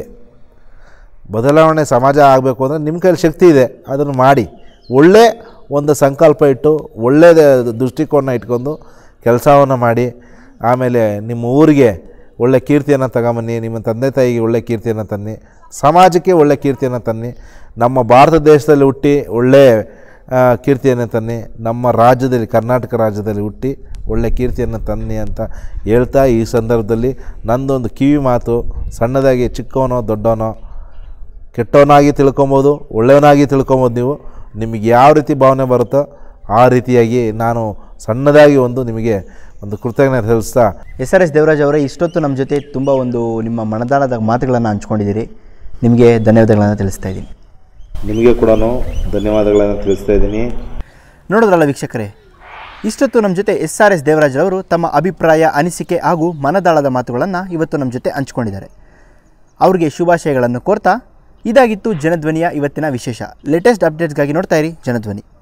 Speaker 2: ಬದಲಾವಣೆ ಸಮಾಜ ಆಗಬೇಕು ಅಂದರೆ ನಿಮ್ಮ ಕೈಲಿ ಶಕ್ತಿ ಇದೆ ಅದನ್ನು ಮಾಡಿ ಒಳ್ಳೆ ಒಂದು ಸಂಕಲ್ಪ ಇಟ್ಟು ಒಳ್ಳೆಯದ ದೃಷ್ಟಿಕೋನ ಇಟ್ಕೊಂಡು ಕೆಲಸವನ್ನು ಮಾಡಿ ಆಮೇಲೆ ನಿಮ್ಮ ಊರಿಗೆ ಒಳ್ಳೆ ಕೀರ್ತಿಯನ್ನು ತಗೊಂಬನ್ನಿ ನಿಮ್ಮ ತಂದೆ ತಾಯಿಗೆ ಒಳ್ಳೆ ಕೀರ್ತಿಯನ್ನು ತನ್ನಿ ಸಮಾಜಕ್ಕೆ ಒಳ್ಳೆ ಕೀರ್ತಿಯನ್ನು ತನ್ನಿ ನಮ್ಮ ಭಾರತ ದೇಶದಲ್ಲಿ ಹುಟ್ಟಿ ಒಳ್ಳೆ ಆ, ಕೀರ್ತಿಯನ್ನು ತನ್ನಿ ನಮ್ಮ ರಾಜ್ಯದಲ್ಲಿ ಕರ್ನಾಟಕ ರಾಜ್ಯದಲ್ಲಿ ಹುಟ್ಟಿ ಒಳ್ಳೆ ಕೀರ್ತಿಯನ್ನು ತನ್ನಿ ಅಂತ ಹೇಳ್ತಾ ಈ ಸಂದರ್ಭದಲ್ಲಿ ನಂದೊಂದು ಕಿವಿ ಮಾತು ಸಣ್ಣದಾಗಿ ಚಿಕ್ಕವನೋ ದೊಡ್ಡವನೋ ಕೆಟ್ಟವನಾಗಿ ತಿಳ್ಕೊಬೋದು ಒಳ್ಳೆಯವನಾಗಿ ತಿಳ್ಕೊಬೋದು ನೀವು ನಿಮಗೆ ಯಾವ ರೀತಿ ಭಾವನೆ ಬರುತ್ತೋ ಆ ರೀತಿಯಾಗಿ ನಾನು ಸಣ್ಣದಾಗಿ ಒಂದು ನಿಮಗೆ ಒಂದು ಕೃತಜ್ಞತೆ ಸಲ್ಲಿಸ್ತಾ
Speaker 1: ಎಸ್ ಆರ್ ಎಸ್ ದೇವರಾಜ್ ಅವರೇ ಇಷ್ಟೊತ್ತು ನಮ್ಮ ಜೊತೆ ತುಂಬ ಒಂದು ನಿಮ್ಮ ಮನದಾಳದ ಮಾತುಗಳನ್ನು ಹಂಚ್ಕೊಂಡಿದ್ದೀರಿ ನಿಮಗೆ ಧನ್ಯವಾದಗಳನ್ನು ತಿಳಿಸ್ತಾ ಇದ್ದೀನಿ
Speaker 2: ನಿಮಗೆ ಕೂಡ ಧನ್ಯವಾದಗಳನ್ನು ತಿಳಿಸ್ತಾ ಇದ್ದೀನಿ
Speaker 1: ನೋಡಿದ್ರಲ್ಲ ವೀಕ್ಷಕರೇ ಇಷ್ಟೊತ್ತು ನಮ್ಮ ಜೊತೆ ಎಸ್ ಆರ್ ಎಸ್ ದೇವರಾಜ್ ಅವರು ತಮ್ಮ ಅಭಿಪ್ರಾಯ ಅನಿಸಿಕೆ ಹಾಗೂ ಮನದಾಳದ ಮಾತುಗಳನ್ನು ಇವತ್ತು ನಮ್ಮ ಜೊತೆ ಹಂಚ್ಕೊಂಡಿದ್ದಾರೆ ಅವರಿಗೆ ಶುಭಾಶಯಗಳನ್ನು ಕೋರ್ತಾ ಇದಾಗಿತ್ತು ಜನಧ್ವನಿಯ ಇವತ್ತಿನ ವಿಶೇಷ ಲೇಟೆಸ್ಟ್ ಅಪ್ಡೇಟ್ಸ್ಗಾಗಿ ನೋಡ್ತಾ ಇರಿ ಜನಧ್ವನಿ